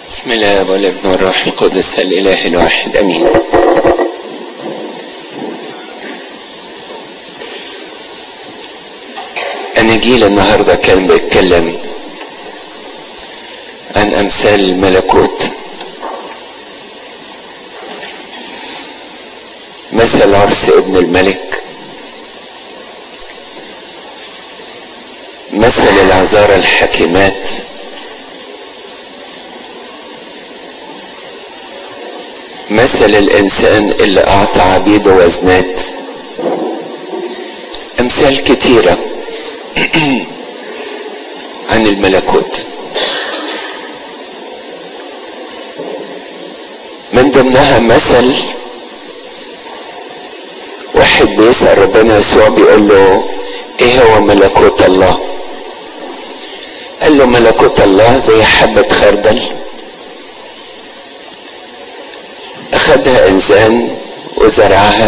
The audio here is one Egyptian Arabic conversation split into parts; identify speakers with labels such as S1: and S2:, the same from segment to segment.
S1: بسم الله والابن والروح القدس الاله الواحد امين اناجيل النهارده كان بيتكلم عن امثال الملكوت مثل عرس ابن الملك مثل العذارى الحكيمات مثل الانسان اللي اعطى عبيده وزنات امثال كتيره عن الملكوت من ضمنها مثل واحد بيسأل ربنا يسوع بيقول له ايه هو ملكوت الله قال له ملكوت الله زي حبة خردل أخدها إنسان وزرعها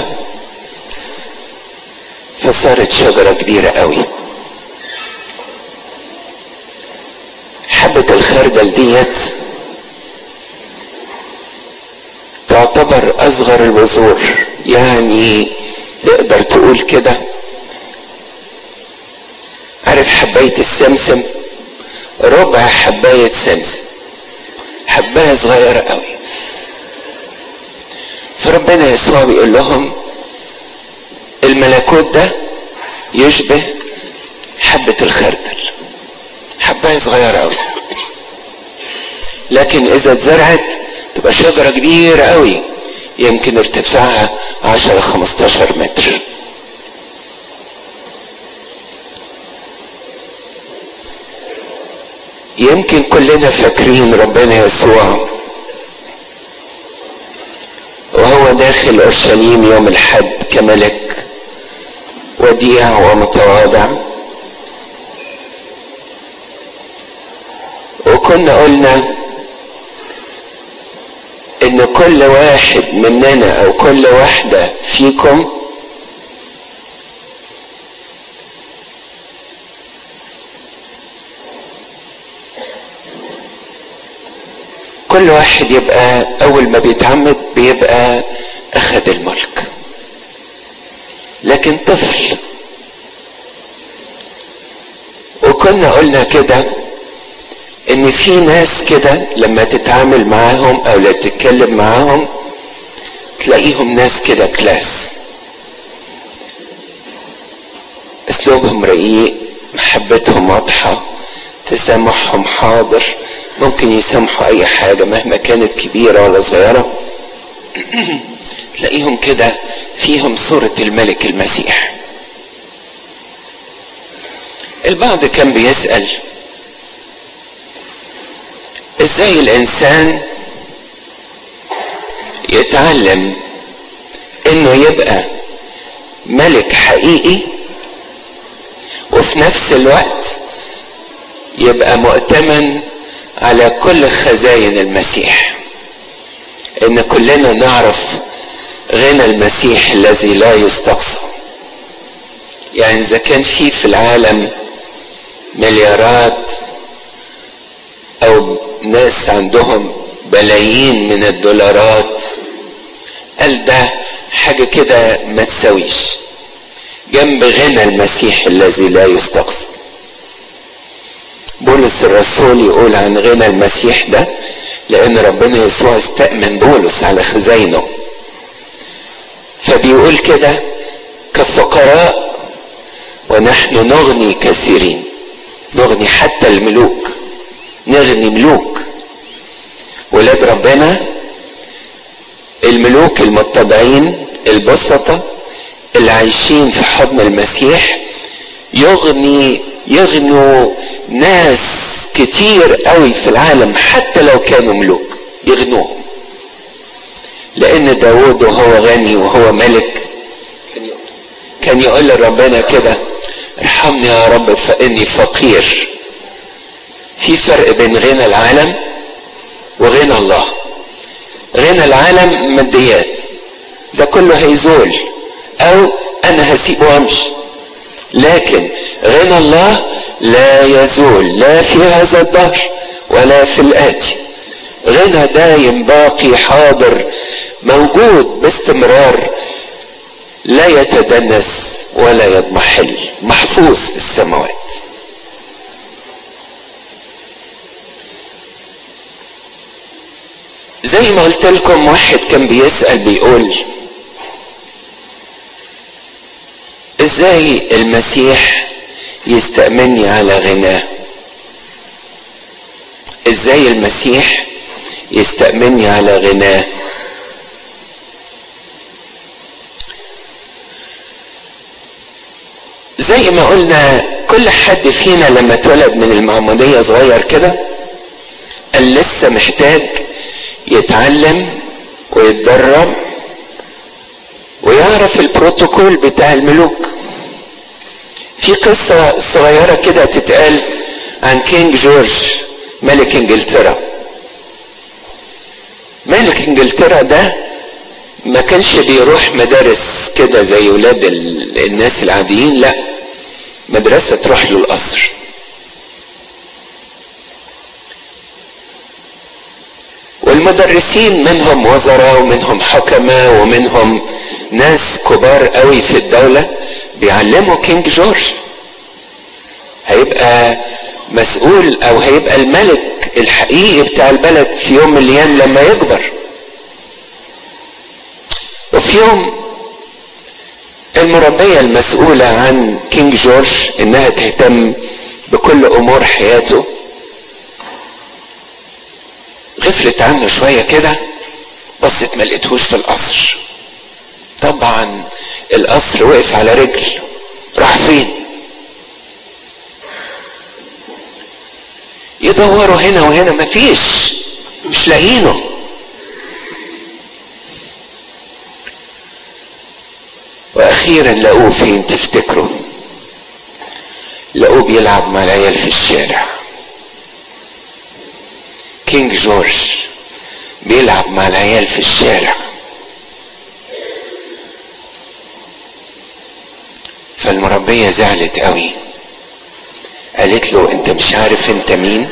S1: فصارت شجرة كبيرة قوي حبة الخردل ديت تعتبر أصغر البذور يعني تقدر تقول كده عارف حباية السمسم ربع حباية سمسم حباية صغيرة قوي فربنا يسوع بيقول لهم الملكوت ده يشبه حبة الخردل حباية صغيرة قوي لكن إذا اتزرعت تبقى شجرة كبيرة قوي يمكن ارتفاعها 10 15 متر يمكن كلنا فاكرين ربنا يسوع وهو داخل اورشليم يوم الحد كملك وديع ومتواضع وكنا قلنا ان كل واحد مننا او كل واحده فيكم كل واحد يبقى اول ما بيتعمد بيبقى اخذ الملك لكن طفل وكنا قلنا كده ان في ناس كده لما تتعامل معاهم او لا تتكلم معاهم تلاقيهم ناس كده كلاس اسلوبهم رقيق محبتهم واضحة تسامحهم حاضر ممكن يسامحوا اي حاجة مهما كانت كبيرة ولا صغيرة تلاقيهم كده فيهم صورة الملك المسيح البعض كان بيسأل ازاي الانسان يتعلم انه يبقى ملك حقيقي وفي نفس الوقت يبقى مؤتمن على كل خزاين المسيح ان كلنا نعرف غنى المسيح الذي لا يستقصى يعني اذا كان في في العالم مليارات او ناس عندهم بلايين من الدولارات قال ده حاجة كده ما تساويش جنب غنى المسيح الذي لا يستقصى بولس الرسول يقول عن غنى المسيح ده لان ربنا يسوع استأمن بولس على خزاينه فبيقول كده كفقراء ونحن نغني كثيرين نغني حتى الملوك نغني ملوك ولاد ربنا الملوك المتضعين البسطة اللي عايشين في حضن المسيح يغني يغنوا ناس كتير قوي في العالم حتى لو كانوا ملوك يغنوهم لان داود وهو غني وهو ملك كان يقول لربنا كده ارحمني يا رب فاني فقير في فرق بين غنى العالم وغنى الله غنى العالم ماديات ده كله هيزول او انا هسيبه وامشي لكن غنى الله لا يزول لا في هذا الدهر ولا في الآتي غنى دايم باقي حاضر موجود باستمرار لا يتدنس ولا يضمحل محفوظ في السماوات زي ما قلت لكم واحد كان بيسأل بيقول ازاي المسيح يستأمني على غناه ازاي المسيح يستأمني على غناه زي ما قلنا كل حد فينا لما اتولد من المعمودية صغير كده قال لسه محتاج يتعلم ويتدرب ويعرف البروتوكول بتاع الملوك في قصة صغيرة كده تتقال عن كينج جورج ملك انجلترا ملك انجلترا ده ما كانش بيروح مدارس كده زي ولاد الناس العاديين لا مدرسة تروح له القصر والمدرسين منهم وزراء ومنهم حكماء ومنهم ناس كبار قوي في الدولة بيعلموا كينج جورج هيبقى مسؤول او هيبقى الملك الحقيقي بتاع البلد في يوم من الايام لما يكبر وفي يوم المربية المسؤولة عن كينج جورج انها تهتم بكل امور حياته غفلت عنه شوية كده بصت ما لقيتهوش في القصر طبعا القصر وقف على رجل راح فين يدوروا هنا وهنا مفيش مش لاقينه واخيرا لقوه فين تفتكروا لقوه بيلعب مع العيال في الشارع كينج جورج بيلعب مع العيال في الشارع فالمربية زعلت قوي قالت له انت مش عارف انت مين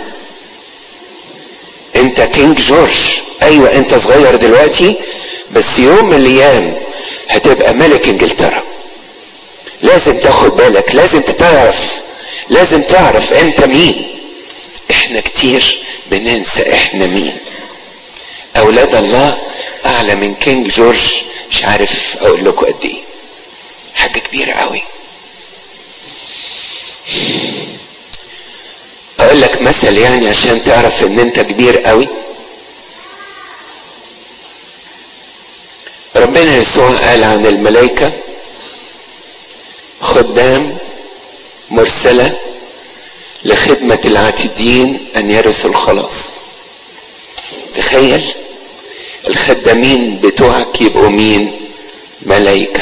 S1: انت كينج جورج ايوه انت صغير دلوقتي بس يوم من الايام هتبقى ملك انجلترا لازم تاخد بالك لازم تعرف لازم تعرف انت مين احنا كتير بننسى احنا مين اولاد الله اعلى من كينج جورج مش عارف اقول لكم قد ايه حاجه كبيره قوي اقول لك مثل يعني عشان تعرف ان انت كبير قوي ربنا يسوع قال عن الملائكة خدام مرسلة لخدمة العاتدين أن يرثوا الخلاص تخيل الخدامين بتوعك يبقوا مين ملائكة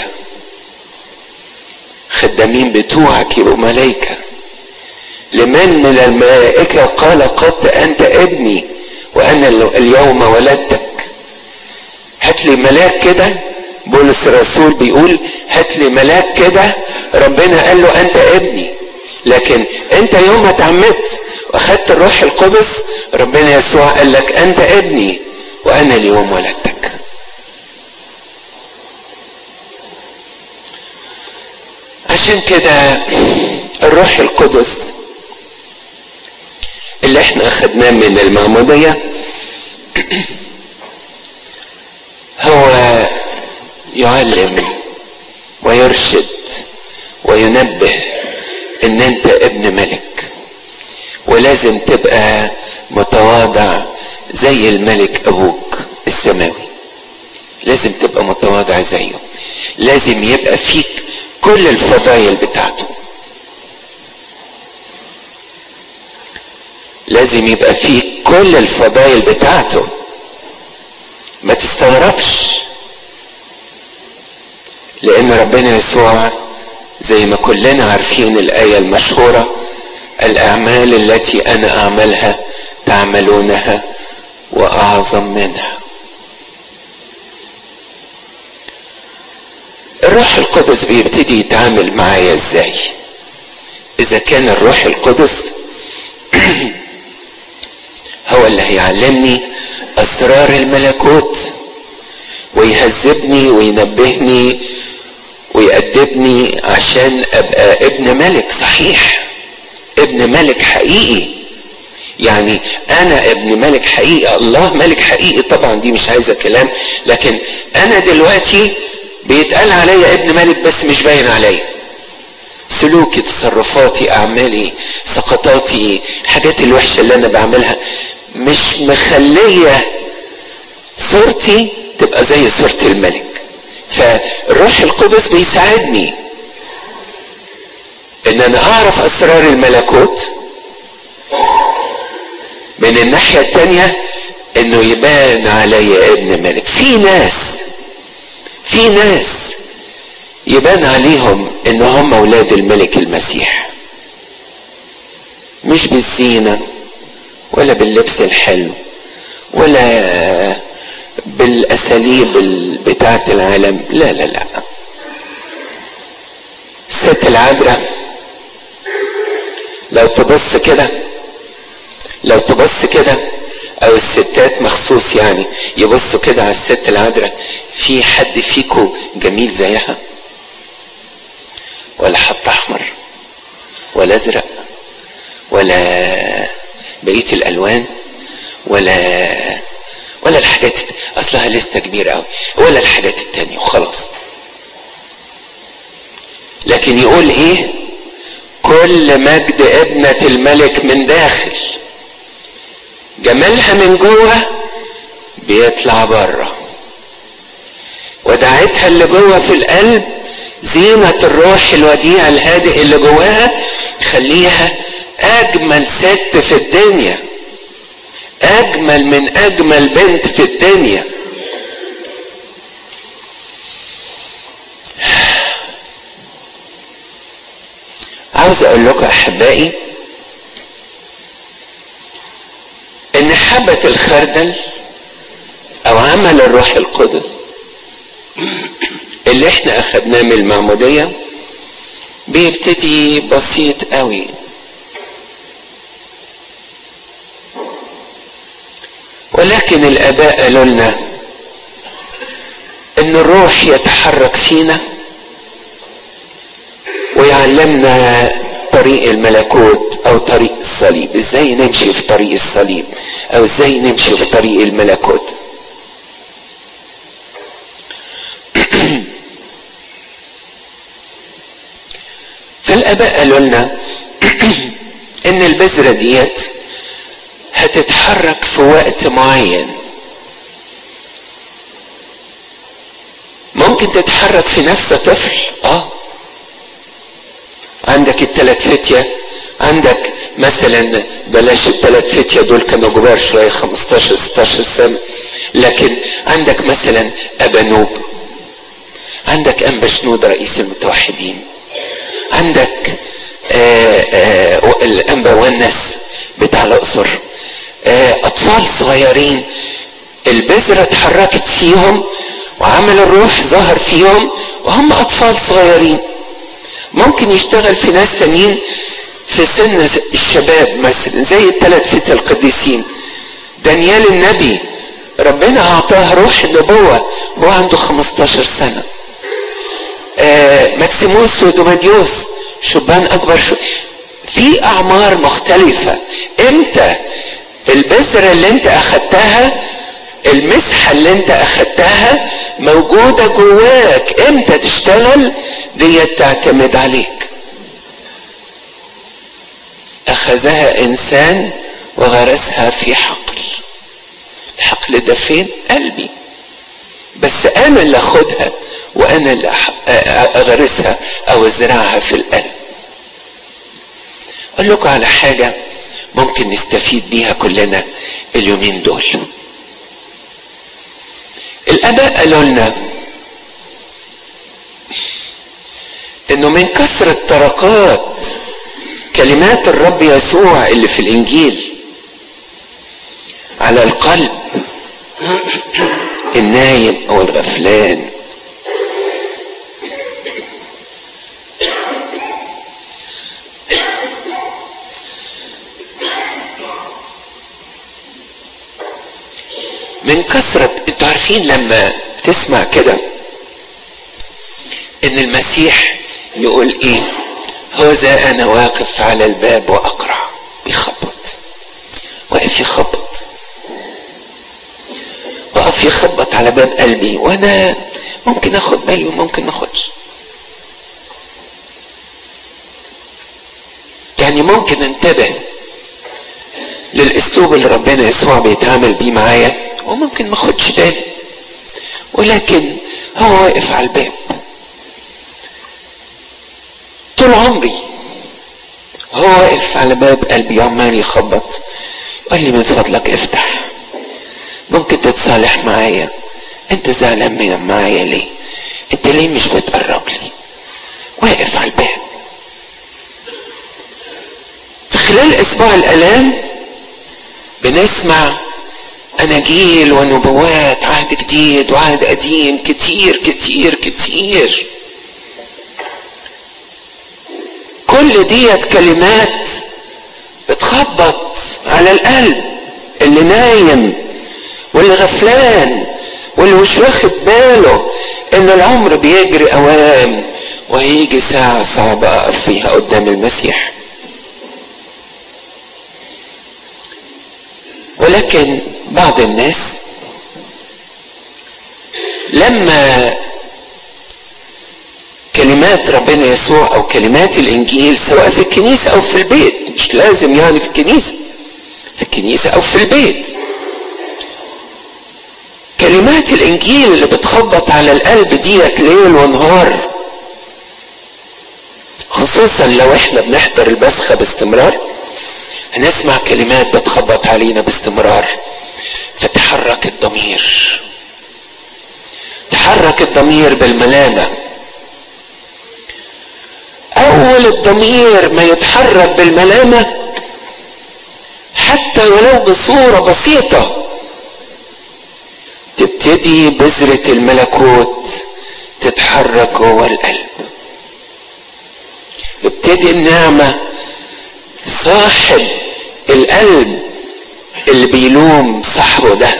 S1: خدامين بتوعك يبقوا ملائكة لمن من الملائكة قال قد أنت ابني وأنا اليوم ولدتك هات لي ملاك كده بولس الرسول بيقول هات لي ملاك كده ربنا قال له انت ابني لكن انت يوم ما اتعمدت واخدت الروح القدس ربنا يسوع قال لك انت ابني وانا اليوم ولدتك عشان كده الروح القدس اللي احنا اخدناه من المعموديه هو يعلم ويرشد وينبه ان انت ابن ملك ولازم تبقى متواضع زي الملك ابوك السماوي لازم تبقى متواضع زيه لازم يبقى فيك كل الفضايل بتاعته لازم يبقى فيك كل الفضايل بتاعته ما تستغربش لان ربنا يسوع زي ما كلنا عارفين الايه المشهوره الاعمال التي انا اعملها تعملونها واعظم منها الروح القدس بيبتدي يتعامل معايا ازاي اذا كان الروح القدس هو اللي هيعلمني اسرار الملكوت ويهذبني وينبهني ويأدبني عشان ابقى ابن ملك صحيح ابن ملك حقيقي يعني انا ابن ملك حقيقي الله ملك حقيقي طبعا دي مش عايزه كلام لكن انا دلوقتي بيتقال عليا ابن ملك بس مش باين عليا سلوكي تصرفاتي اعمالي سقطاتي الحاجات الوحشه اللي انا بعملها مش مخليه صورتي تبقى زي صوره الملك فالروح القدس بيساعدني ان انا اعرف اسرار الملكوت من الناحية التانية انه يبان علي ابن ملك في ناس في ناس يبان عليهم ان هم اولاد الملك المسيح مش بالزينة ولا باللبس الحلو ولا بالاساليب بتاعة العالم لا لا لا الست العذراء لو تبص كده لو تبص كده او الستات مخصوص يعني يبصوا كده على الست العذراء في حد فيكو جميل زيها ولا حط احمر ولا ازرق ولا بقيه الالوان ولا ولا الحاجات اصلها لسته كبيره قوي ولا الحاجات التانية وخلاص لكن يقول ايه كل مجد ابنة الملك من داخل جمالها من جوه بيطلع بره ودعتها اللي جوه في القلب زينة الروح الوديع الهادئ اللي جواها يخليها أجمل ست في الدنيا أجمل من أجمل بنت في الدنيا عاوز أقول لكم أحبائي ان حبة الخردل او عمل الروح القدس اللي احنا اخدناه من المعمودية بيبتدي بسيط قوي ولكن الاباء قالوا لنا ان الروح يتحرك فينا ويعلمنا طريق الملكوت او طريق الصليب ازاي نمشي في طريق الصليب او ازاي نمشي في طريق الملكوت فالاباء قالوا لنا ان البذرة ديت هتتحرك في وقت معين ممكن تتحرك في نفس طفل اه عندك الثلاث فتية عندك مثلا بلاش الثلاث فتية دول كانوا كبار شوية 15 16 سنة لكن عندك مثلا أبانوب عندك أنبا شنود رئيس المتوحدين عندك آآ آآ الأنبا ونس بتاع الأقصر أطفال صغيرين البذرة اتحركت فيهم وعمل الروح ظهر فيهم وهم أطفال صغيرين ممكن يشتغل في ناس تانيين في سن الشباب مثلا زي الثلاث فتى القديسين دانيال النبي ربنا اعطاه روح النبوة وهو عنده 15 سنة آه ماكسيموس ودوماديوس شبان اكبر شو في اعمار مختلفة امتى البذرة اللي انت اخدتها المسحة اللي انت اخدتها موجودة جواك امتى تشتغل دي تعتمد عليك اخذها انسان وغرسها في حقل الحقل ده فين قلبي بس انا اللي اخدها وانا اللي اغرسها او ازرعها في القلب اقول لكم على حاجة ممكن نستفيد بيها كلنا اليومين دول الاباء قالوا لنا انه من كثرة طرقات كلمات الرب يسوع اللي في الانجيل على القلب النايم او الغفلان من كثرة انتوا عارفين لما تسمع كده ان المسيح يقول ايه هو ذا انا واقف على الباب واقرع بيخبط واقف يخبط واقف يخبط على باب قلبي وانا ممكن اخد بالي وممكن ما اخدش يعني ممكن انتبه للاسلوب اللي ربنا يسوع بيتعامل بيه معايا وممكن ما اخدش بالي ولكن هو واقف على الباب طول عمري هو واقف على باب قلبي عمال يخبط قال لي من فضلك افتح ممكن تتصالح معايا انت زعلان معايا ليه انت ليه مش بتقرب لي واقف على الباب في خلال اسبوع الالام بنسمع اناجيل ونبوات عهد جديد وعهد قديم كتير كتير كتير كل ديت كلمات بتخبط على القلب اللي نايم واللي غفلان واللي مش واخد باله ان العمر بيجري اوام وهيجي ساعة صعبة اقف فيها قدام المسيح ولكن بعض الناس لما كلمات ربنا يسوع او كلمات الانجيل سواء في الكنيسه او في البيت مش لازم يعني في الكنيسه في الكنيسه او في البيت كلمات الانجيل اللي بتخبط على القلب ديت ليل ونهار خصوصا لو احنا بنحضر البسخه باستمرار هنسمع كلمات بتخبط علينا باستمرار فتحرك الضمير تحرك الضمير بالملامه اول الضمير ما يتحرك بالملامه حتى ولو بصوره بسيطه تبتدي بذره الملكوت تتحرك جوه القلب يبتدي النعمه صاحب القلب اللي بيلوم صاحبه ده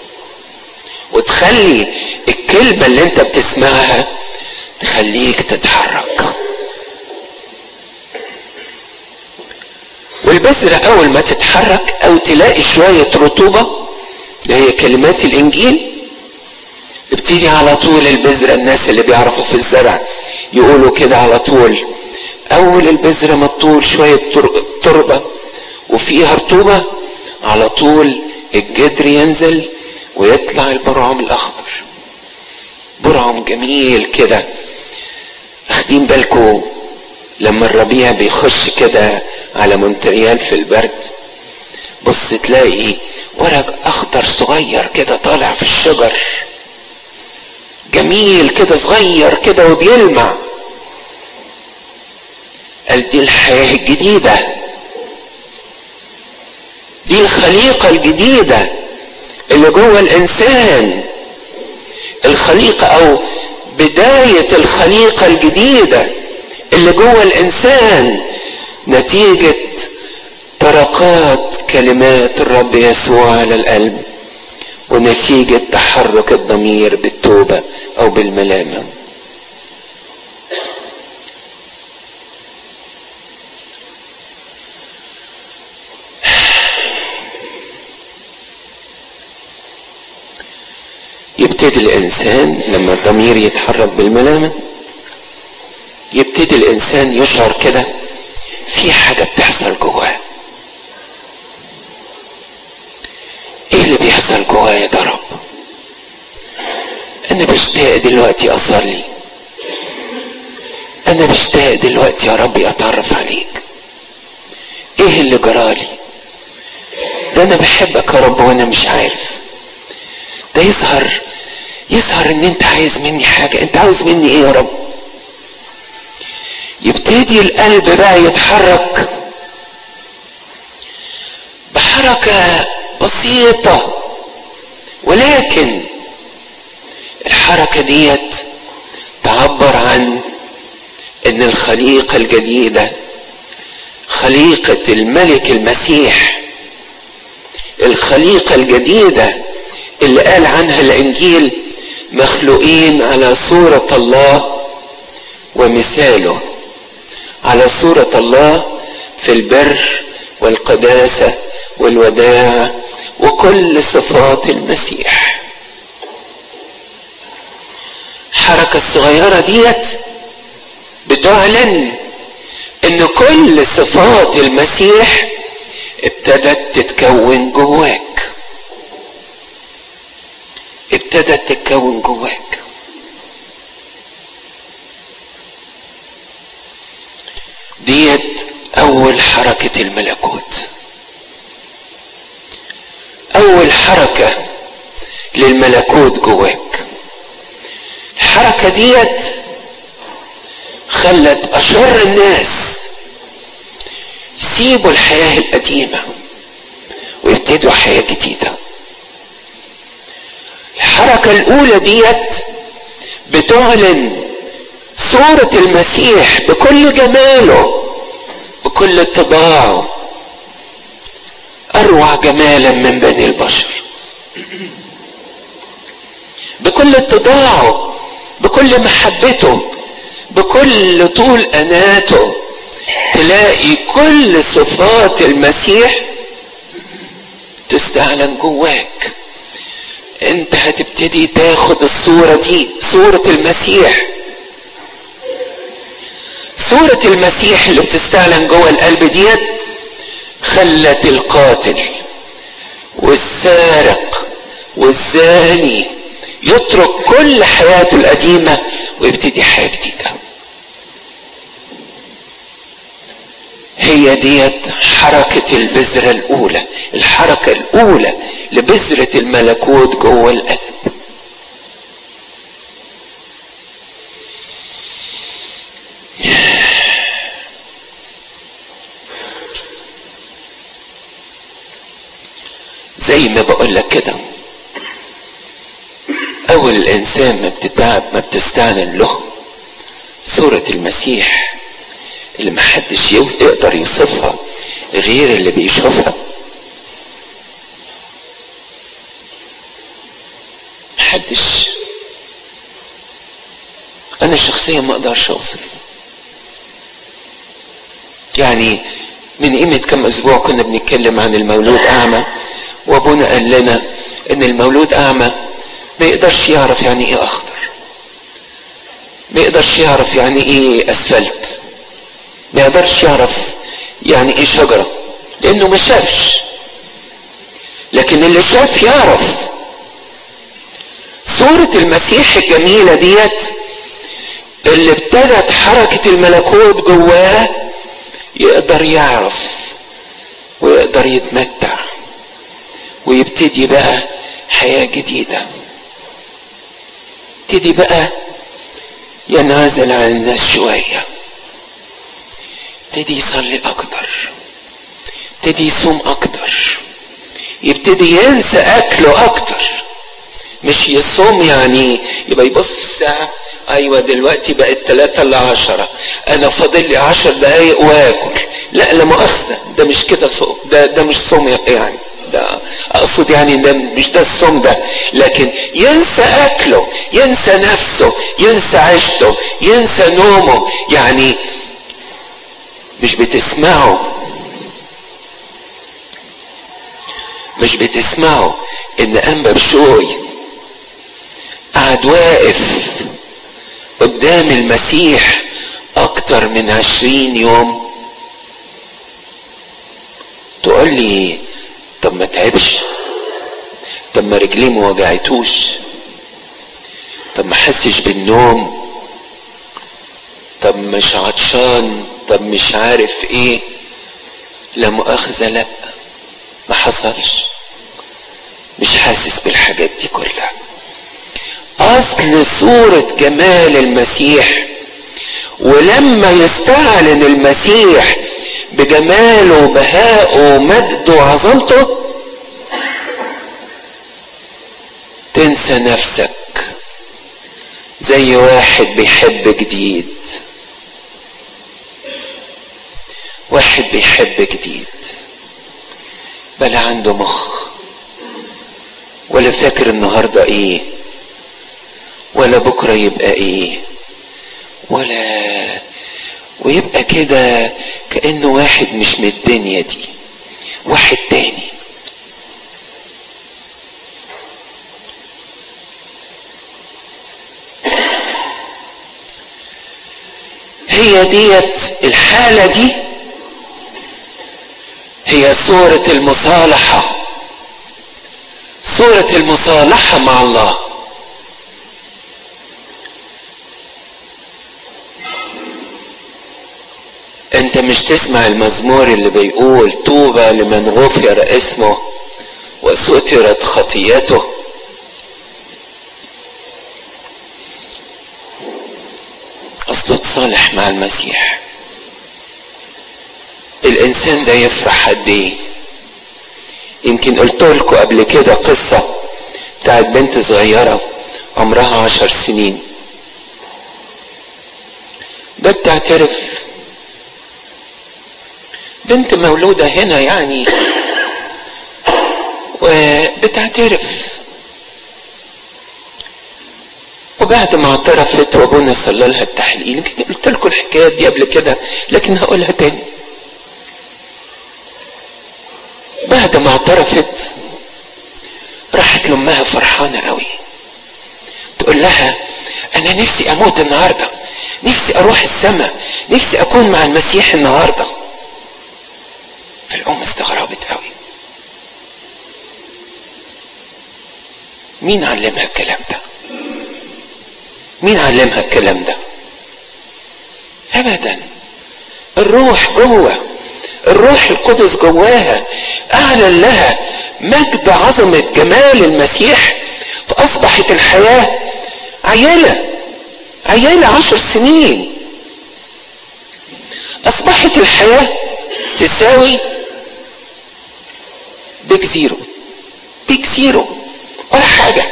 S1: وتخلي الكلمه اللي انت بتسمعها تخليك تتحرك والبذرة أول ما تتحرك أو تلاقي شوية رطوبة اللي هي كلمات الإنجيل ابتدي على طول البذرة الناس اللي بيعرفوا في الزرع يقولوا كده على طول أول البذرة ما تطول شوية تربة وفيها رطوبة على طول الجدر ينزل ويطلع البرعم الأخضر برعم جميل كده اخدين بالكم لما الربيع بيخش كده على مونتريال في البرد بص تلاقي ورق اخضر صغير كده طالع في الشجر جميل كده صغير كده وبيلمع قال دي الحياة الجديدة دي الخليقة الجديدة اللي جوه الإنسان الخليقة أو بداية الخليقة الجديدة اللي جوه الإنسان نتيجة طرقات كلمات الرب يسوع على القلب ونتيجة تحرك الضمير بالتوبة أو بالملامة يبتدي الإنسان لما الضمير يتحرك بالملامة يبتدي الإنسان يشعر كده في حاجة بتحصل جواه ايه اللي بيحصل جوايا ده رب انا بشتاق دلوقتي اصلي انا بشتاق دلوقتي يا ربي اتعرف عليك ايه اللي جرالي ده انا بحبك يا رب وانا مش عارف ده يظهر يظهر ان انت عايز مني حاجة انت عاوز مني ايه يا رب يبتدي القلب بقى يتحرك بحركة بسيطة ولكن الحركة ديت تعبر عن ان الخليقة الجديدة خليقة الملك المسيح الخليقة الجديدة اللي قال عنها الانجيل مخلوقين على صورة الله ومثاله على صورة الله في البر والقداسة والوداع وكل صفات المسيح الحركة الصغيرة ديت بتعلن ان كل صفات المسيح ابتدت تتكون جواك ابتدت تتكون جواك ديت اول حركة الملكوت اول حركة للملكوت جواك الحركة ديت خلت اشر الناس يسيبوا الحياة القديمة ويبتدوا حياة جديدة الحركة الاولى ديت بتعلن صورة المسيح بكل جماله بكل اتباعه اروع جمالا من بني البشر بكل اتباعه بكل محبته بكل طول اناته تلاقي كل صفات المسيح تستعلن جواك انت هتبتدي تاخد الصورة دي صورة المسيح صورة المسيح اللي بتستعلن جوه القلب ديت خلت القاتل والسارق والزاني يترك كل حياته القديمة ويبتدي حياة جديدة هي ديت حركة البذرة الأولى الحركة الأولى لبذرة الملكوت جوه القلب زي ما بقول لك كده اول الانسان ما بتتعب ما بتستعلن له صورة المسيح اللي محدش يقدر يوصفها غير اللي بيشوفها محدش انا شخصيا ما اقدرش اوصف يعني من قيمة كم اسبوع كنا بنتكلم عن المولود اعمى وابونا قال لنا ان المولود اعمى ما يقدرش يعرف يعني ايه اخضر ما يقدرش يعرف يعني ايه اسفلت ما يقدرش يعرف يعني ايه شجرة لانه ما شافش لكن اللي شاف يعرف صورة المسيح الجميلة ديت اللي ابتدت حركة الملكوت جواه يقدر يعرف ويقدر يتمتع ويبتدي بقى حياة جديدة يبتدي بقى ينعزل عن الناس شوية يبتدي يصلي أكتر يبتدي يصوم أكتر يبتدي ينسى أكله أكتر مش يصوم يعني يبقى يبص في الساعة أيوة دلوقتي بقت تلاتة إلا عشرة أنا فاضل لي عشر دقايق وآكل لا لا مؤاخذة ده مش كده صوم ده ده مش صوم يعني ده اقصد يعني ده مش ده الصوم ده لكن ينسى اكله ينسى نفسه ينسى عيشته ينسى نومه يعني مش بتسمعه مش بتسمعه ان انبا بشوي قعد واقف قدام المسيح اكتر من عشرين يوم تقول لي طب ما تعبش طب ما رجليه ما وجعتوش طب ما حسش بالنوم طب مش عطشان طب مش عارف ايه لا مؤاخذة لا ما حصلش مش حاسس بالحاجات دي كلها اصل صورة جمال المسيح ولما يستعلن المسيح بجماله وبهائه ومجده وعظمته تنسى نفسك زي واحد بيحب جديد واحد بيحب جديد بلا عنده مخ ولا فاكر النهارده ايه ولا بكره يبقى ايه ولا ويبقى كده كانه واحد مش من الدنيا دي واحد تاني هي ديت الحالة دي هي صورة المصالحة صورة المصالحة مع الله انت مش تسمع المزمور اللي بيقول طوبى لمن غفر اسمه وسترت خطيته اصله تصالح مع المسيح الانسان ده يفرح قد ايه يمكن قلت لكم قبل كده قصة بتاعت بنت صغيرة عمرها عشر سنين بدت تعترف بنت مولودة هنا يعني وبتعترف وبعد ما اعترفت وابونا صلى لها التحليل قلت لكم الحكايه دي قبل كده لكن هقولها تاني بعد ما اعترفت راحت لامها فرحانه قوي تقول لها انا نفسي اموت النهارده نفسي اروح السماء نفسي اكون مع المسيح النهارده فالام استغربت قوي مين علمها الكلام ده مين علمها الكلام ده ابدا الروح جوه الروح القدس جواها اعلن لها مجد عظمه جمال المسيح فاصبحت الحياه عيله عيله عشر سنين اصبحت الحياه تساوي بيك زيرو بيك زيرو ولا حاجه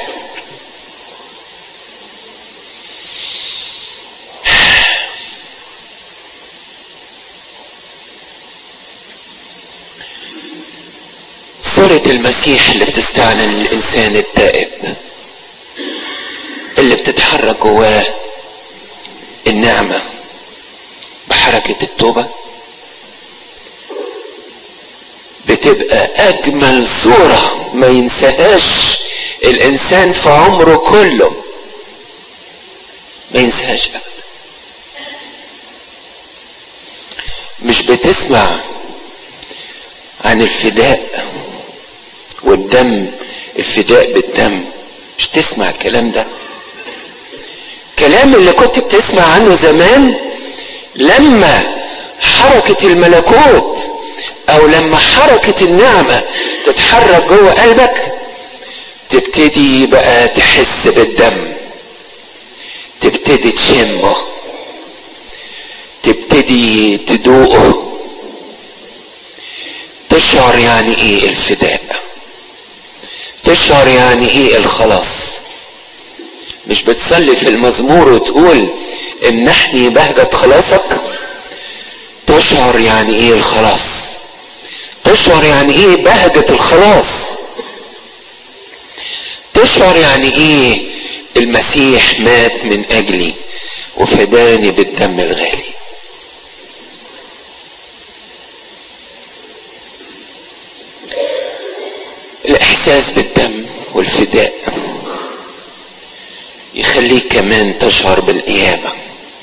S1: صورة المسيح اللي بتستعلن للإنسان التائب اللي بتتحرك جواه النعمة بحركة التوبة بتبقى أجمل صورة ما ينساهاش الإنسان في عمره كله ما ينساهاش أبدا مش بتسمع عن الفداء والدم الفداء بالدم مش تسمع الكلام ده الكلام اللي كنت بتسمع عنه زمان لما حركة الملكوت او لما حركة النعمة تتحرك جوه قلبك تبتدي بقى تحس بالدم تبتدي تشمه تبتدي تدوقه تشعر يعني ايه الفداء تشعر يعني ايه الخلاص مش بتصلي في المزمور وتقول امنحني بهجة خلاصك تشعر يعني ايه الخلاص تشعر يعني ايه بهجة الخلاص تشعر يعني ايه المسيح مات من اجلي وفداني بالدم الغالي الاحساس بالدم والفداء يخليك كمان تشعر بالقيامه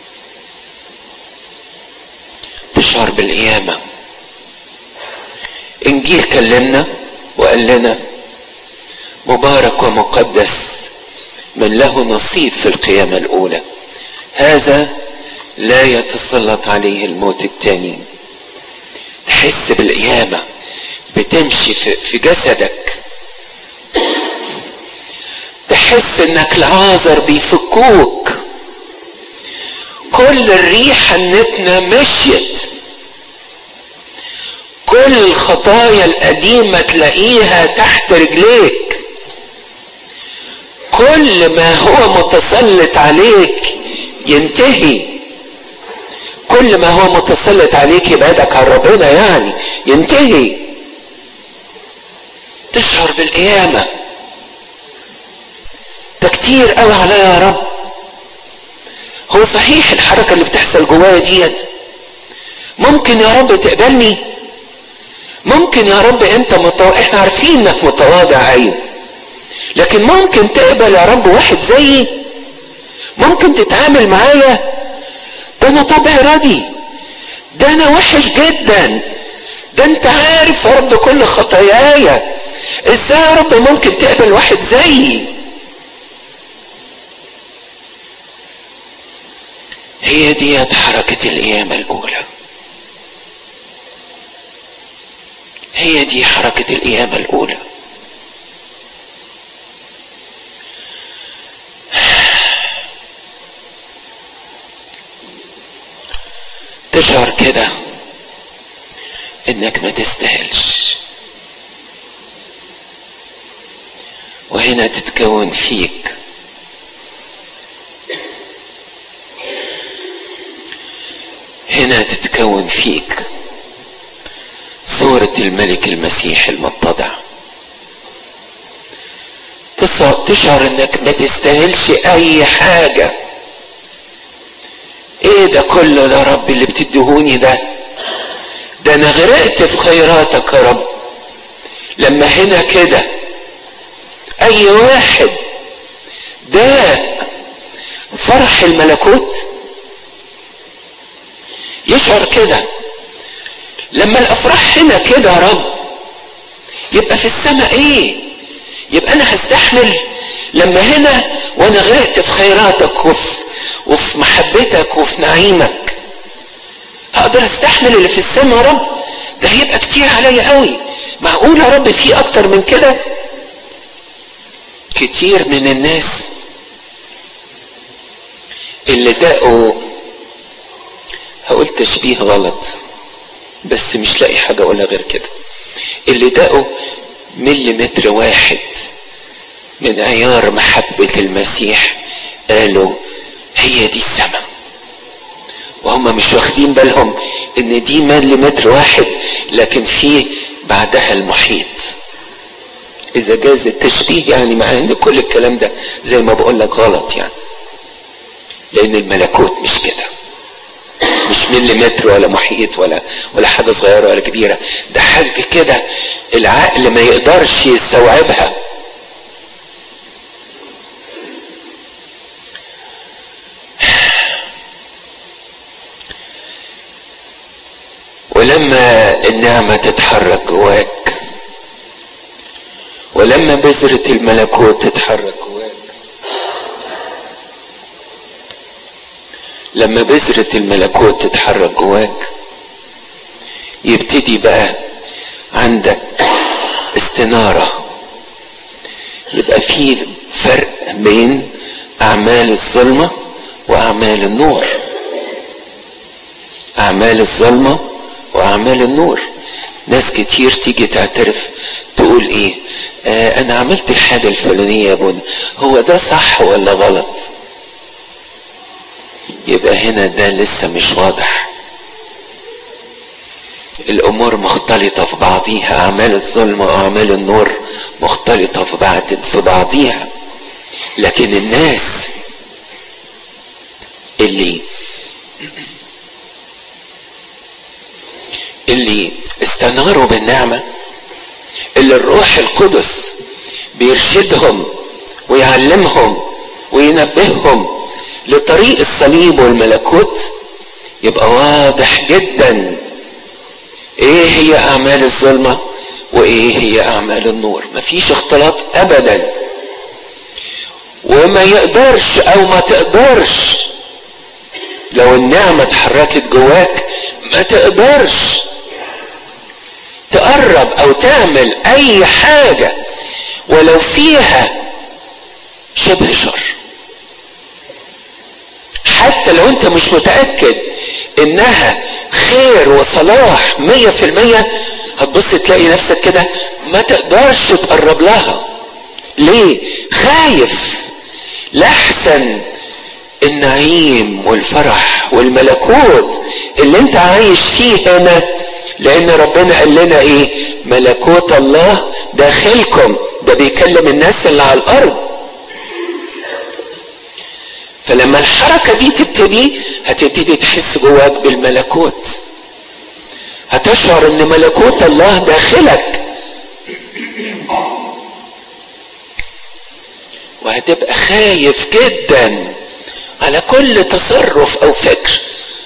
S1: تشعر بالقيامه انجيل كلمنا وقال لنا مبارك ومقدس من له نصيب في القيامه الاولى هذا لا يتسلط عليه الموت الثاني تحس بالقيامه بتمشي في جسدك تحس انك العازر بيفكوك كل الريحة النتنة مشيت كل الخطايا القديمة تلاقيها تحت رجليك كل ما هو متسلط عليك ينتهي كل ما هو متسلط عليك يبعدك عن ربنا يعني ينتهي تشعر بالقيامة كتير قوي عليا يا رب هو صحيح الحركه اللي بتحصل جوايا ديت ممكن يا رب تقبلني ممكن يا رب انت متواضع احنا عارفين انك متواضع ايوه لكن ممكن تقبل يا رب واحد زيي ممكن تتعامل معايا ده انا طبعي ردي ده انا وحش جدا ده انت عارف يا رب كل خطاياي ازاي يا رب ممكن تقبل واحد زيي هي ديت حركة القيامة الأولى هي دي حركة القيامة الأولى تشعر كده انك ما تستاهلش وهنا تتكون فيك هنا تتكون فيك صورة الملك المسيح المتضع تشعر انك ما تستاهلش اي حاجة ايه ده كله ده رب اللي بتدهوني ده ده انا غرقت في خيراتك يا رب لما هنا كده اي واحد ده فرح الملكوت يشعر كده لما الافراح هنا كده يا رب يبقى في السماء ايه يبقى انا هستحمل لما هنا وانا غرقت في خيراتك وفي, وفي محبتك وفي نعيمك اقدر استحمل اللي في السماء يا رب ده هيبقى كتير عليا قوي معقول يا رب في اكتر من كده كتير من الناس اللي دقوا هقول تشبيه غلط بس مش لاقي حاجة أقولها غير كده اللي دقوا مليمتر واحد من عيار محبة المسيح قالوا هي دي السماء وهم مش واخدين بالهم ان دي مليمتر واحد لكن في بعدها المحيط اذا جاز التشبيه يعني مع ان كل الكلام ده زي ما بقول لك غلط يعني لان الملكوت مش كده مش مليمتر ولا محيط ولا ولا حاجه صغيره ولا كبيره ده حاجه كده العقل ما يقدرش يستوعبها ولما النعمه تتحرك جواك ولما بذره الملكوت تتحرك جواك لما بذرة الملكوت تتحرك جواك يبتدي بقى عندك استنارة يبقى في فرق بين أعمال الظلمة وأعمال النور أعمال الظلمة وأعمال النور ناس كتير تيجي تعترف تقول ايه آه انا عملت الحاجة الفلانية يا بني هو ده صح ولا غلط يبقى هنا ده لسه مش واضح الامور مختلطه في بعضيها اعمال الظلم واعمال النور مختلطه في بعض في بعضيها لكن الناس اللي اللي استناروا بالنعمه اللي الروح القدس بيرشدهم ويعلمهم وينبههم لطريق الصليب والملكوت يبقى واضح جدا ايه هي اعمال الظلمه وايه هي اعمال النور مفيش اختلاط ابدا وما يقدرش او ما تقدرش لو النعمه اتحركت جواك ما تقدرش تقرب او تعمل اي حاجه ولو فيها شبه شر حتى لو انت مش متأكد انها خير وصلاح مية في المية هتبص تلاقي نفسك كده ما تقدرش تقرب لها ليه خايف لحسن النعيم والفرح والملكوت اللي انت عايش فيه هنا لان ربنا قال لنا ايه ملكوت الله داخلكم ده بيكلم الناس اللي على الارض فلما الحركة دي تبتدي هتبتدي تحس جواك بالملكوت هتشعر ان ملكوت الله داخلك وهتبقى خايف جدا على كل تصرف او فكر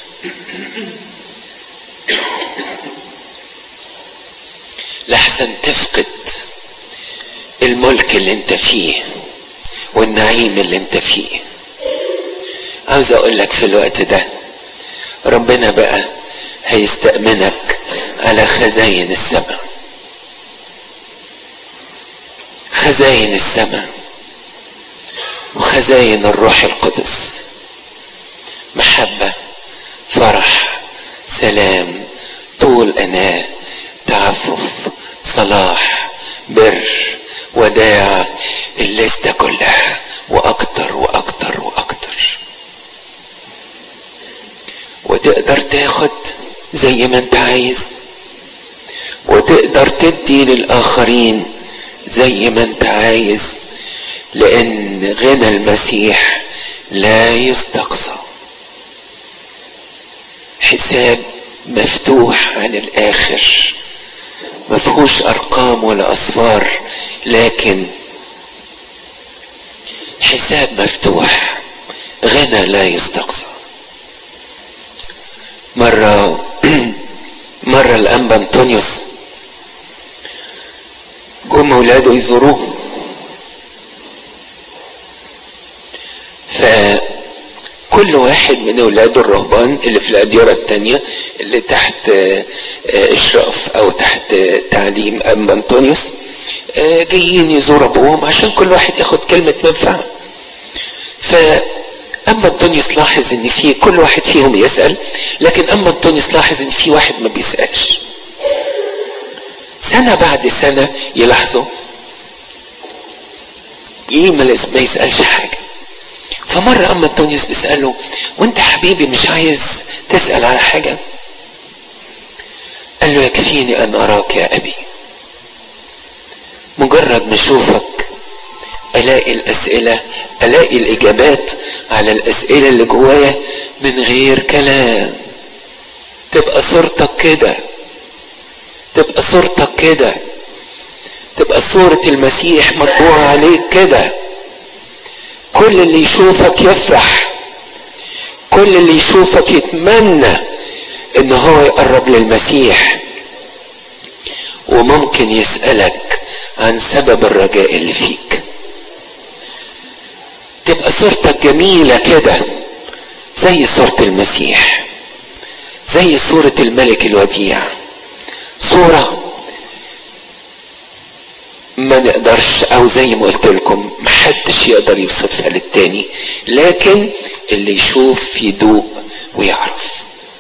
S1: لحسن تفقد الملك اللي انت فيه والنعيم اللي انت فيه عاوز اقول لك في الوقت ده ربنا بقى هيستأمنك على خزاين السماء خزاين السماء وخزاين الروح القدس محبة فرح سلام طول أناة تعفف صلاح بر وداع الليستة كلها وأكتر وأكتر وأكتر وتقدر تاخد زي ما انت عايز وتقدر تدي للآخرين زي ما انت عايز لأن غنى المسيح لا يستقصى حساب مفتوح عن الآخر مفهوش أرقام ولا أصفار لكن حساب مفتوح غنى لا يستقصى مرة مرة الأنبا أنطونيوس جم ولاده يزوروه فكل واحد من أولاده الرهبان اللي في الأديرة التانية اللي تحت إشراف أو تحت تعليم أنبا أنطونيوس جايين يزوروا أبوهم عشان كل واحد ياخد كلمة منفعة فأما أنطونيوس لاحظ إن في كل واحد فيهم يسأل لكن أما أنطونيوس لاحظ إن في واحد ما بيسألش سنة بعد سنة يلاحظوا ايه ما يسألش حاجة فمرة أما أنطونيوس بيسأله وأنت حبيبي مش عايز تسأل على حاجة قال له يكفيني أن أراك يا أبي مجرد ما أشوفك ألاقي الأسئلة ألاقي الإجابات على الأسئلة اللي جوايا من غير كلام تبقى صورتك كده تبقى صورتك كده تبقى صورة المسيح مطبوعة عليك كده كل اللي يشوفك يفرح كل اللي يشوفك يتمنى ان هو يقرب للمسيح وممكن يسألك عن سبب الرجاء اللي فيك تبقى صورتك جميلة كده زي صورة المسيح زي صورة الملك الوديع صورة ما نقدرش او زي ما قلت لكم محدش يقدر يوصفها للتاني لكن اللي يشوف يدوق ويعرف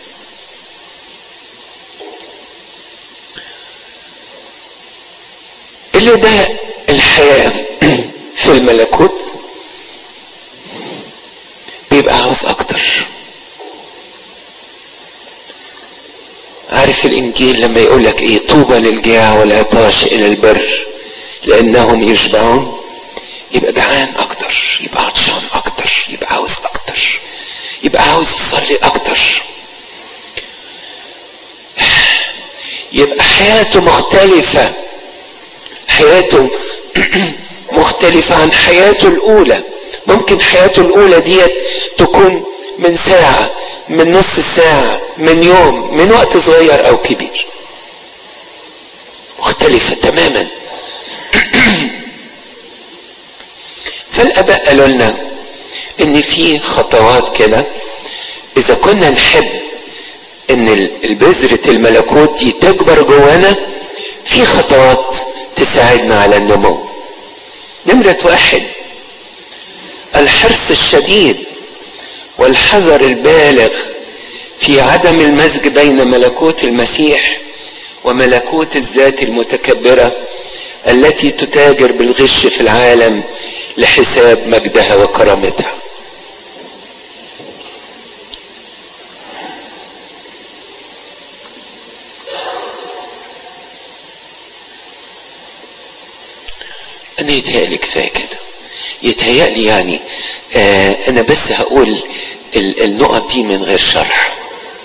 S1: اللي ده الحياة في الملكوت بيبقى عاوز اكتر عارف الانجيل لما يقول لك ايه طوبى للجاع والعطاش الى البر لانهم يشبعون يبقى جعان اكتر يبقى عطشان اكتر يبقى عاوز اكتر يبقى عاوز يصلي اكتر يبقى حياته مختلفة حياته مختلفة عن حياته الأولى ممكن حياته الأولى ديت تكون من ساعة من نص ساعة من يوم من وقت صغير أو كبير مختلفة تماما فالآباء قالوا لنا إن في خطوات كده إذا كنا نحب إن البذرة الملكوت دي تكبر جوانا في خطوات تساعدنا على النمو نمرة واحد الحرص الشديد والحذر البالغ في عدم المزج بين ملكوت المسيح وملكوت الذات المتكبرة التي تتاجر بالغش في العالم لحساب مجدها وكرامتها انا يتهيألي كفايه كده يتهيألي يعني آه انا بس هقول النقط دي من غير شرح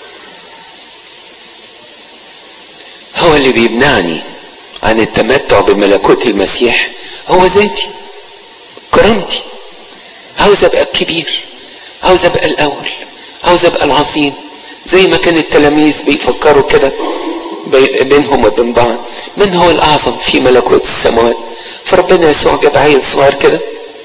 S1: هو اللي بيمنعني عن التمتع بملكوت المسيح هو ذاتي كرامتي عاوز ابقى الكبير عاوز ابقى الاول عاوز ابقى العظيم زي ما كان التلاميذ بيفكروا كده بينهم وبين بعض من هو الاعظم في ملكوت السماوات فربنا يسوع جاب عيل صغير كده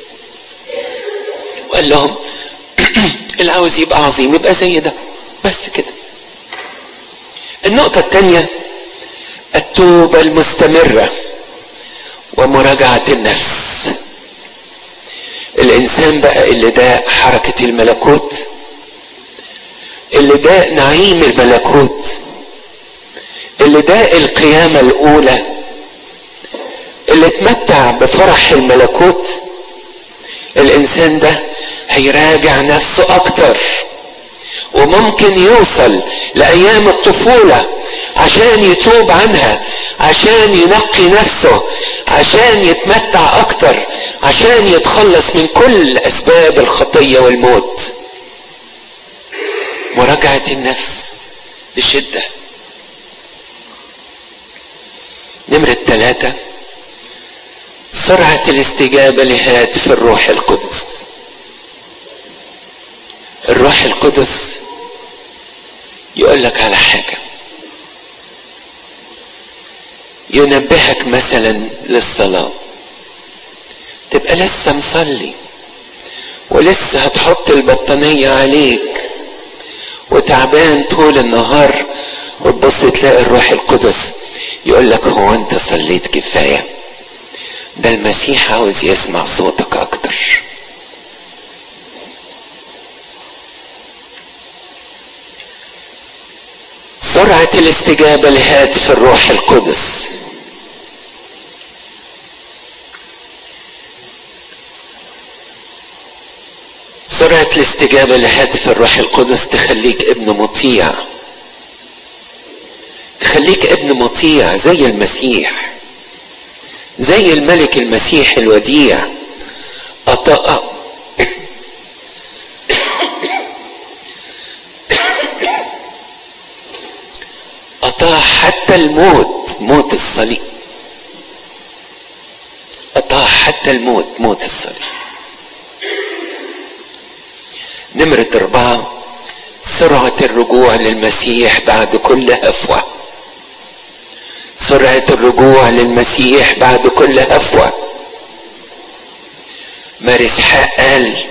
S1: وقال لهم اللي عاوز يبقى عظيم يبقى زي ده بس كده النقطة الثانية التوبة المستمرة ومراجعة النفس الإنسان بقى اللي ده حركة الملكوت اللي ده نعيم الملكوت اللي ده القيامة الأولى اللي اتمتع بفرح الملكوت الإنسان ده هيراجع نفسه أكتر وممكن يوصل لأيام الطفولة عشان يتوب عنها عشان ينقي نفسه عشان يتمتع أكتر عشان يتخلص من كل أسباب الخطية والموت مراجعة النفس بشدة نمرة ثلاثة سرعة الاستجابة لهاتف الروح القدس الروح القدس يقول لك على حاجة ينبهك مثلا للصلاة تبقى لسه مصلي ولسه هتحط البطانية عليك وتعبان طول النهار وتبص تلاقي الروح القدس يقول لك هو انت صليت كفايه ده المسيح عاوز يسمع صوتك اكتر سرعة الاستجابة لهاتف الروح القدس سرعة الاستجابة لهاتف الروح القدس تخليك ابن مطيع تخليك ابن مطيع زي المسيح زي الملك المسيح الوديع أطاع أطاع حتى الموت موت الصليب أطاع حتى الموت موت الصليب نمرة أربعة سرعة الرجوع للمسيح بعد كل هفوة سرعة الرجوع للمسيح بعد كل هفوة مارس حق قال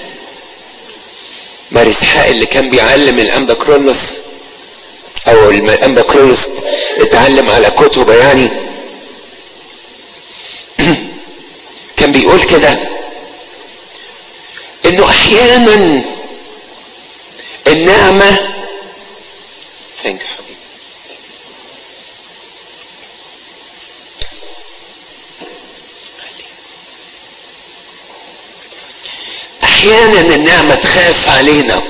S1: مارس حق اللي كان بيعلم الأنبا كرولوس أو الأنبا كرولوس اتعلم على كتبه يعني كان بيقول كده انه احيانا النعمة ثانك حبيبي احيانا النعمة تخاف علينا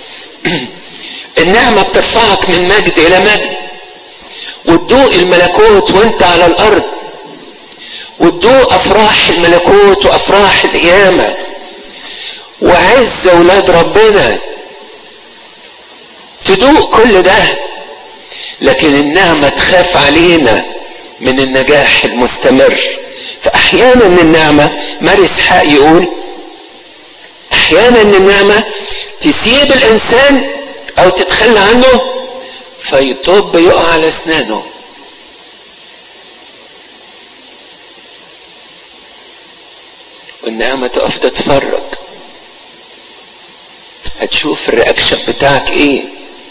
S1: النعمة بترفعك من مجد الى مجد وتدوق الملكوت وانت على الارض وتدوق افراح الملكوت وافراح القيامة وعز اولاد ربنا تدوق كل ده لكن النعمة تخاف علينا من النجاح المستمر فأحيانا النعمة مارس حق يقول أحيانا النعمة تسيب الإنسان أو تتخلى عنه فيطب يقع على أسنانه والنعمة تقف تتفرج هتشوف الرياكشن بتاعك ايه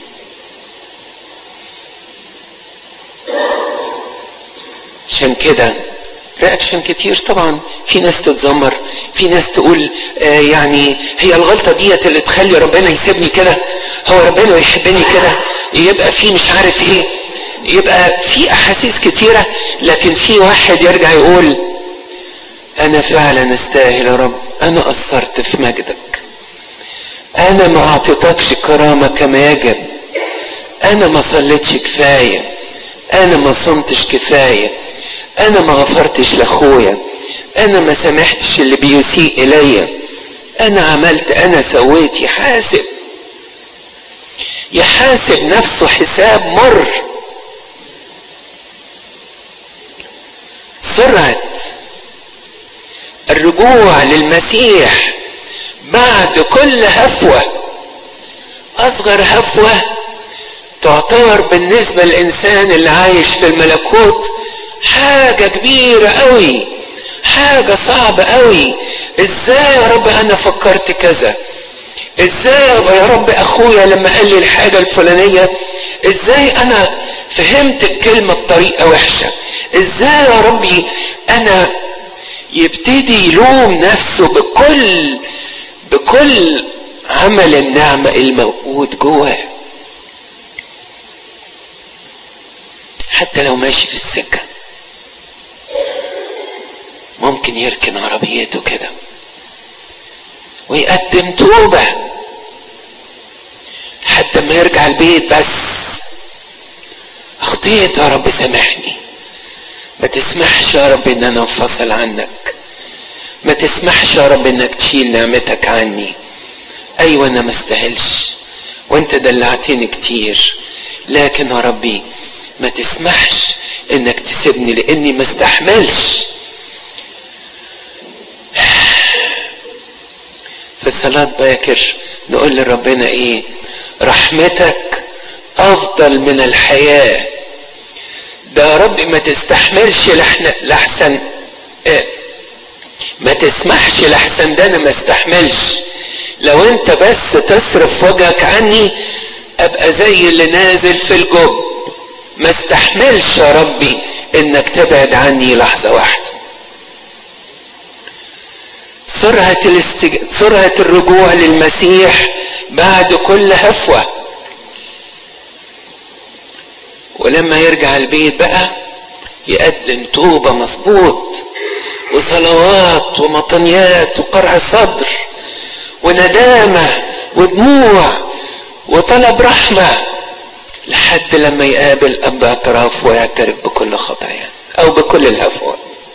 S1: عشان كده رياكشن كتير طبعا في ناس تتذمر في ناس تقول آه يعني هي الغلطة ديت اللي تخلي ربنا يسيبني كده هو ربنا يحبني كده يبقى في مش عارف ايه يبقى في احاسيس كتيرة لكن في واحد يرجع يقول انا فعلا استاهل يا رب انا قصرت في مجدك انا ما اعطيتكش كرامة كما يجب انا ما صليتش كفاية انا ما صمتش كفاية انا ما غفرتش لاخويا انا ما سامحتش اللي بيسيء الي انا عملت انا سويت يحاسب يحاسب نفسه حساب مر سرعه الرجوع للمسيح بعد كل هفوه اصغر هفوه تعتبر بالنسبه للانسان اللي عايش في الملكوت حاجه كبيره قوي حاجه صعبه قوي ازاي يا رب انا فكرت كذا ازاي يا رب اخويا لما قال لي الحاجه الفلانيه ازاي انا فهمت الكلمه بطريقه وحشه ازاي يا ربي انا يبتدي يلوم نفسه بكل بكل عمل النعمة الموجود جواه حتى لو ماشي في السكة ممكن يركن عربيته كده ويقدم توبة حتى ما يرجع البيت بس اخطيت يا رب سامحني ما تسمحش يا رب ان انا انفصل عنك ما تسمحش يا رب انك تشيل نعمتك عني ايوه انا ما استاهلش وانت دلعتني كتير لكن يا ربي ما تسمحش انك تسيبني لاني ما استحملش في صلاة باكر نقول لربنا ايه رحمتك افضل من الحياة ده يا رب ما تستحملش لحسن إيه؟ ما تسمحش لحسن ده انا ما استحملش لو انت بس تصرف وجهك عني ابقى زي اللي نازل في الجب ما استحملش يا ربي انك تبعد عني لحظه واحده سرعه الاستج... سرعه الرجوع للمسيح بعد كل هفوه ولما يرجع البيت بقى يقدم توبه مظبوط وصلوات ومطنيات وقرع صدر وندامة ودموع وطلب رحمة لحد لما يقابل أب اعتراف ويعترف بكل خطايا أو بكل الهفوات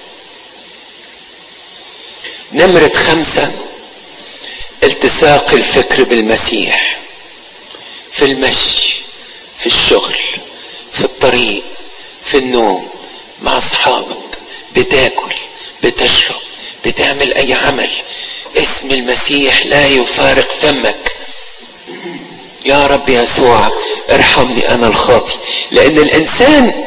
S1: نمرة خمسة التصاق الفكر بالمسيح في المشي في الشغل في الطريق في النوم مع أصحابك بتاكل بتشرب بتعمل أي عمل اسم المسيح لا يفارق فمك يا رب يسوع ارحمني انا الخاطي لان الانسان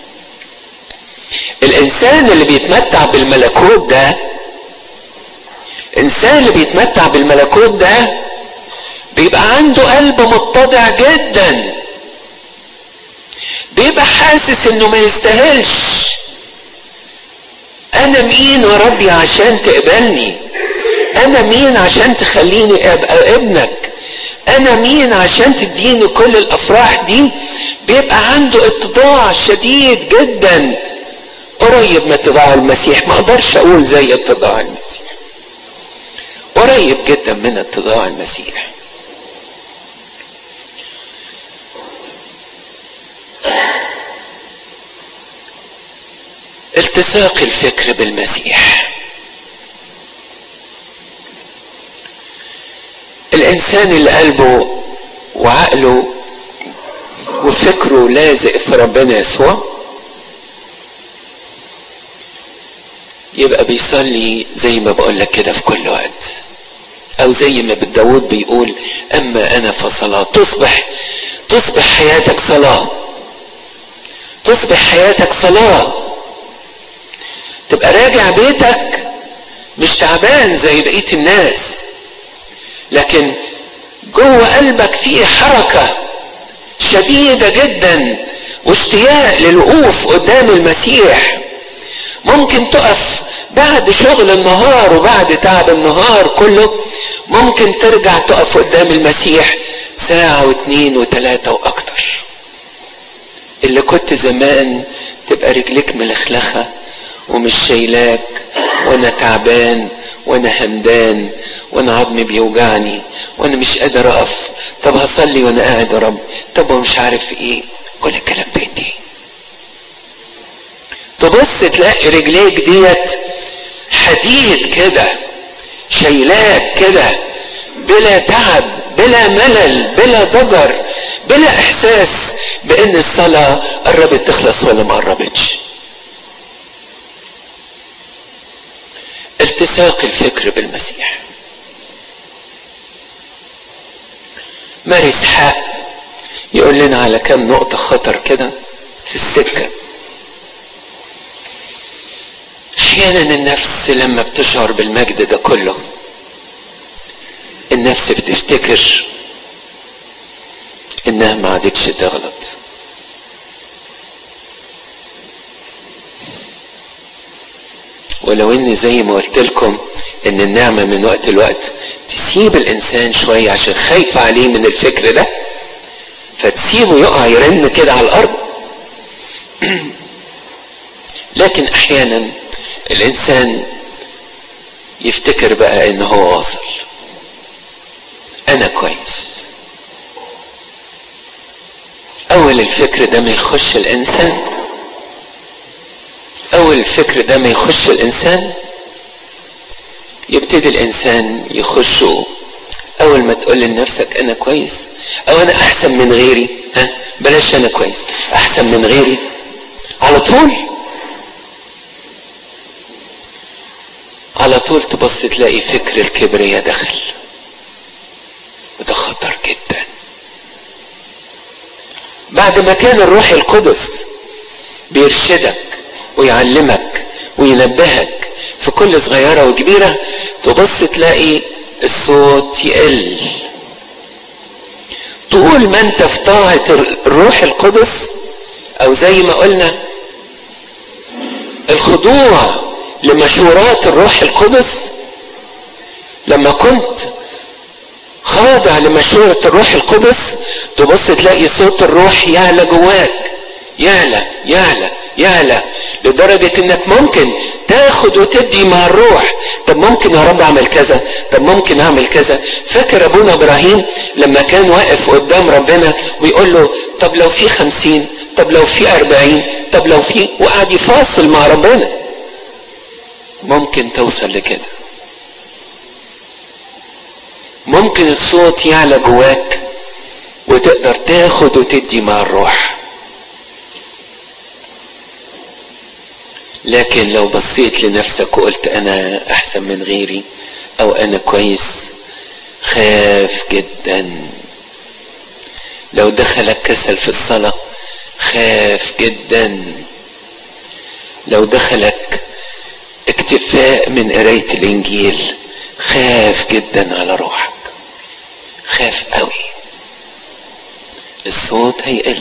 S1: الانسان اللي بيتمتع بالملكوت ده الانسان اللي بيتمتع بالملكوت ده بيبقى عنده قلب متضع جدا بيبقى حاسس انه ما يستاهلش انا مين يا ربي عشان تقبلني انا مين عشان تخليني ابقى ابنك انا مين عشان تديني كل الافراح دي بيبقى عنده اتضاع شديد جدا قريب من اتضاع المسيح ما اقدرش اقول زي اتضاع المسيح قريب جدا من اتضاع المسيح التصاق الفكر بالمسيح الانسان اللي قلبه وعقله وفكره لازق في ربنا يسوع يبقى بيصلي زي ما بقول لك كده في كل وقت او زي ما داود بيقول اما انا فصلاه تصبح تصبح حياتك صلاه تصبح حياتك صلاه تبقى راجع بيتك مش تعبان زي بقيه الناس لكن جوه قلبك فيه حركه شديده جدا واشتياق للوقوف قدام المسيح ممكن تقف بعد شغل النهار وبعد تعب النهار كله ممكن ترجع تقف قدام المسيح ساعة واثنين وثلاثة وأكتر اللي كنت زمان تبقى رجلك ملخلخة ومش شايلاك وانا تعبان وانا همدان وانا عظمي بيوجعني وانا مش قادر اقف طب هصلي وانا قاعد يا رب طب ومش عارف ايه كل الكلام بيدي تبص تلاقي رجليك ديت حديد كده شيلاك كده بلا تعب بلا ملل بلا ضجر بلا احساس بان الصلاة قربت تخلص ولا ما قربتش التصاق الفكر بالمسيح ماري اسحاق يقول لنا على كم نقطة خطر كده في السكة احيانا النفس لما بتشعر بالمجد ده كله النفس بتفتكر انها ما عادتش تغلط ولو اني زي ما قلت لكم ان النعمه من وقت لوقت تسيب الانسان شويه عشان خايفه عليه من الفكر ده فتسيبه يقع يرن كده على الارض لكن احيانا الانسان يفتكر بقى ان هو واصل انا كويس اول الفكر ده ما يخش الانسان اول الفكر ده ما يخش الانسان يبتدي الانسان يخشه اول ما تقول لنفسك انا كويس او انا احسن من غيري ها بلاش انا كويس احسن من غيري على طول على طول تبص تلاقي فكر الكبرياء دخل وده خطر جدا بعد ما كان الروح القدس بيرشدك ويعلمك وينبهك في كل صغيره وكبيره تبص تلاقي الصوت يقل طول ما انت في طاعه الروح القدس او زي ما قلنا الخضوع لمشورات الروح القدس لما كنت خاضع لمشورة الروح القدس تبص تلاقي صوت الروح يعلى جواك يعلى يعلى يعلى لدرجة انك ممكن تاخد وتدي مع الروح طب ممكن يا رب اعمل كذا طب ممكن اعمل كذا فاكر ابونا ابراهيم لما كان واقف قدام ربنا ويقول له طب لو في خمسين طب لو في اربعين طب لو في وقعد يفاصل مع ربنا ممكن توصل لكده ممكن الصوت يعلى جواك وتقدر تاخد وتدي مع الروح لكن لو بصيت لنفسك وقلت انا احسن من غيري او انا كويس خاف جدا لو دخلك كسل في الصلاة خاف جدا لو دخلك اكتفاء من قراية الانجيل خاف جدا على روحك خاف قوي الصوت هيقل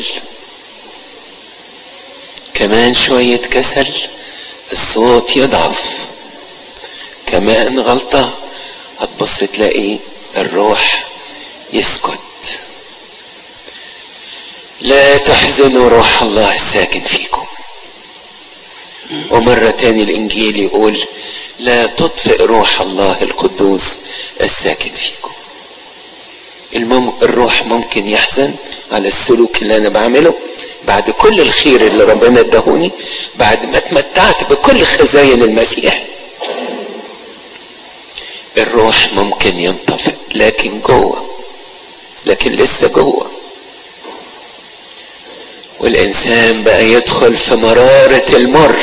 S1: كمان شوية كسل الصوت يضعف كمان غلطة هتبص تلاقي الروح يسكت لا تحزنوا روح الله الساكن فيكم ومرة تاني الإنجيل يقول لا تطفئ روح الله القدوس الساكن فيكم المم... الروح ممكن يحزن على السلوك اللي أنا بعمله بعد كل الخير اللي ربنا ادهوني بعد ما اتمتعت بكل خزاين المسيح الروح ممكن ينطفئ لكن جوه لكن لسه جوه والانسان بقى يدخل في مرارة المر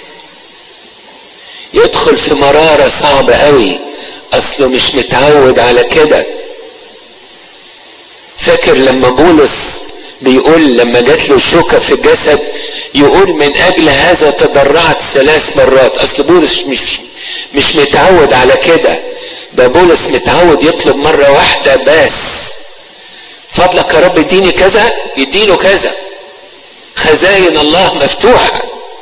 S1: يدخل في مرارة صعبة قوي اصله مش متعود على كده فاكر لما بولس بيقول لما جات له الشوكة في الجسد يقول من اجل هذا تضرعت ثلاث مرات اصل بولس مش مش متعود على كده ده بولس متعود يطلب مرة واحدة بس فضلك يا رب اديني كذا يديله كذا خزاين الله مفتوحة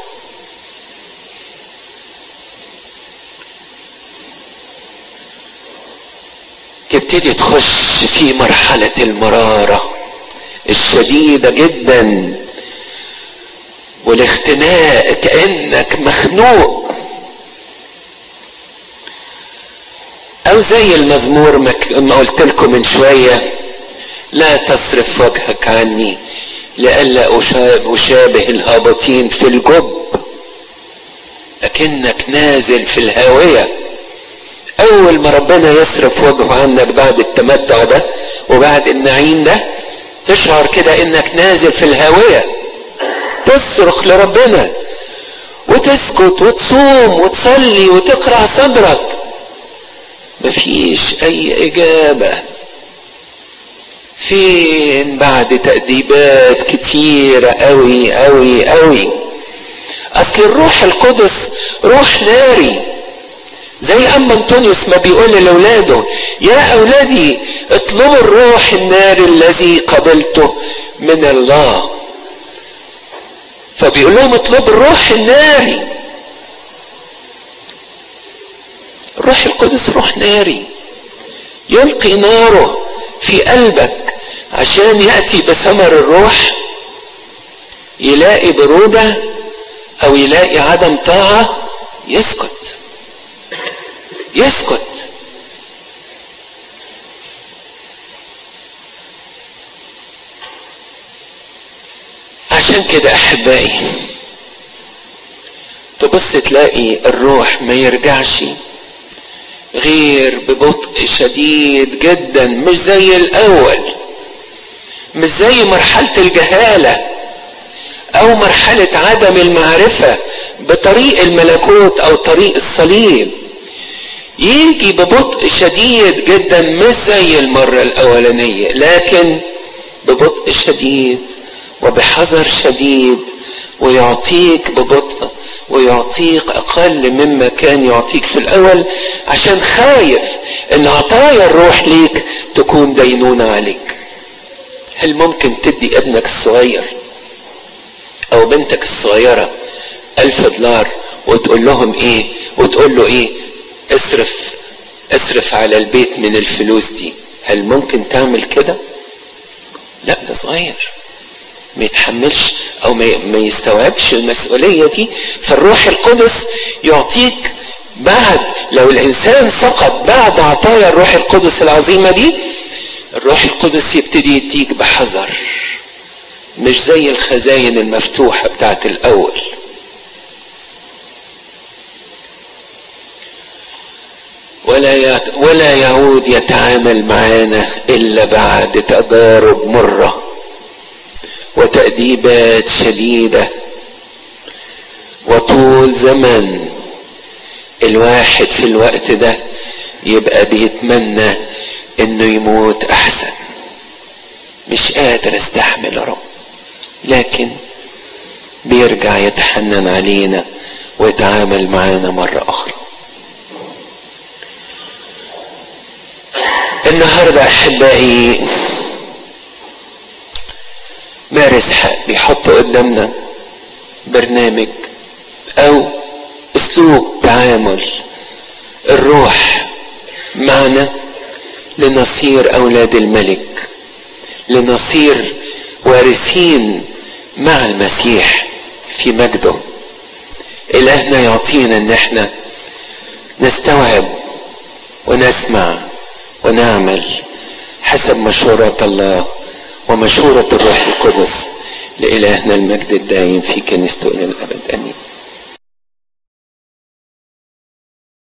S1: تبتدي تخش في مرحلة المرارة الشديدة جدا والاختناق كأنك مخنوق او زي المزمور ما قلت لكم من شوية لا تصرف وجهك عني لئلا أشابه الهابطين في الجب اكنك نازل في الهاويه اول ما ربنا يصرف وجهه عنك بعد التمتع ده وبعد النعيم ده تشعر كده انك نازل في الهاويه تصرخ لربنا وتسكت وتصوم وتصلي وتقرع صدرك مفيش اي اجابه فين بعد تأديبات كتيرة قوي قوي قوي اصل الروح القدس روح ناري زي اما انطونيوس ما بيقول لاولاده يا اولادي اطلبوا الروح الناري الذي قبلته من الله فبيقول لهم اطلبوا الروح الناري الروح القدس روح ناري يلقي ناره في قلبك عشان ياتي بثمر الروح يلاقي بروده او يلاقي عدم طاعه يسكت يسكت عشان كده احبائي تبص تلاقي الروح ما يرجعش غير ببطء شديد جدا مش زي الاول مش زي مرحله الجهاله او مرحله عدم المعرفه بطريق الملكوت او طريق الصليب يجي ببطء شديد جدا مش زي المره الاولانيه لكن ببطء شديد وبحذر شديد ويعطيك ببطء ويعطيك اقل مما كان يعطيك في الاول عشان خايف ان عطايا الروح ليك تكون دينونة عليك هل ممكن تدي ابنك الصغير او بنتك الصغيرة الف دولار وتقول لهم ايه وتقول له ايه اصرف اصرف على البيت من الفلوس دي هل ممكن تعمل كده لا ده صغير ما يتحملش او ما يستوعبش المسؤوليه دي فالروح القدس يعطيك بعد لو الانسان سقط بعد عطايا الروح القدس العظيمه دي الروح القدس يبتدي يديك بحذر مش زي الخزاين المفتوحه بتاعت الاول ولا ولا يعود يتعامل معانا الا بعد تجارب مره وتأديبات شديدة وطول زمن الواحد في الوقت ده يبقى بيتمنى انه يموت احسن مش قادر استحمل يا رب لكن بيرجع يتحنن علينا ويتعامل معانا مرة أخرى النهارده أحبائي مارس حق بيحط قدامنا برنامج او اسلوب تعامل الروح معنا لنصير اولاد الملك لنصير وارثين مع المسيح في مجده الهنا يعطينا ان احنا نستوعب ونسمع ونعمل حسب مشورة الله ومشورة الروح القدس لإلهنا المجد الدائم في كنيسته إلى الأبد آمين